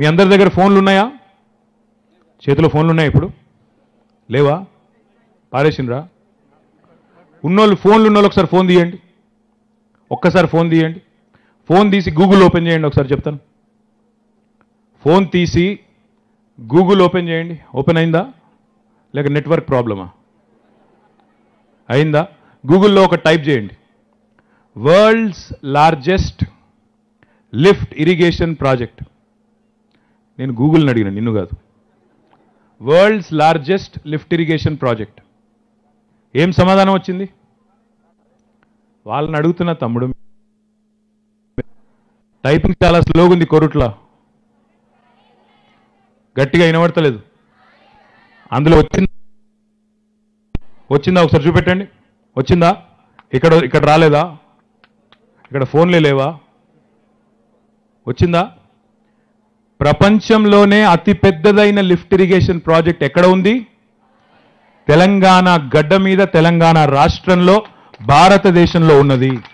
మీ అందరి దగ్గర ఫోన్లు ఉన్నాయా చేతిలో ఫోన్లు ఉన్నాయా ఇప్పుడు లేవా పారేసిండ్రా ఉన్నోళ్ళు ఫోన్లు ఉన్నోళ్ళు ఒకసారి ఫోన్ తీయండి ఒక్కసారి ఫోన్ తీయండి ఫోన్ తీసి గూగుల్ ఓపెన్ చేయండి ఒకసారి చెప్తాను ఫోన్ తీసి గూగుల్ ఓపెన్ చేయండి ఓపెన్ అయిందా లేక నెట్వర్క్ ప్రాబ్లమా అయిందా గూగుల్లో ఒక టైప్ చేయండి world's largest lift irrigation project నేను గూగుల్ని అడిగిన నిన్ను కాదు world's largest lift irrigation project ఏం సమాధానం వచ్చింది వాళ్ళని అడుగుతున్న తమ్ముడు టైపింగ్ చాలా స్లోగా ఉంది కొరుట్లా గట్టిగా వినబడతలేదు అందులో వచ్చింది వచ్చిందా ఒకసారి చూపెట్టండి వచ్చిందా ఇక్కడ ఇక్కడ రాలేదా ఇక్కడ ఫోన్లే లేవా వచ్చిందా ప్రపంచంలోనే అతి పెద్దదైన లిఫ్ట్ ఇరిగేషన్ ప్రాజెక్ట్ ఎక్కడ ఉంది తెలంగాణ గడ్డ మీద తెలంగాణ రాష్ట్రంలో భారతదేశంలో ఉన్నది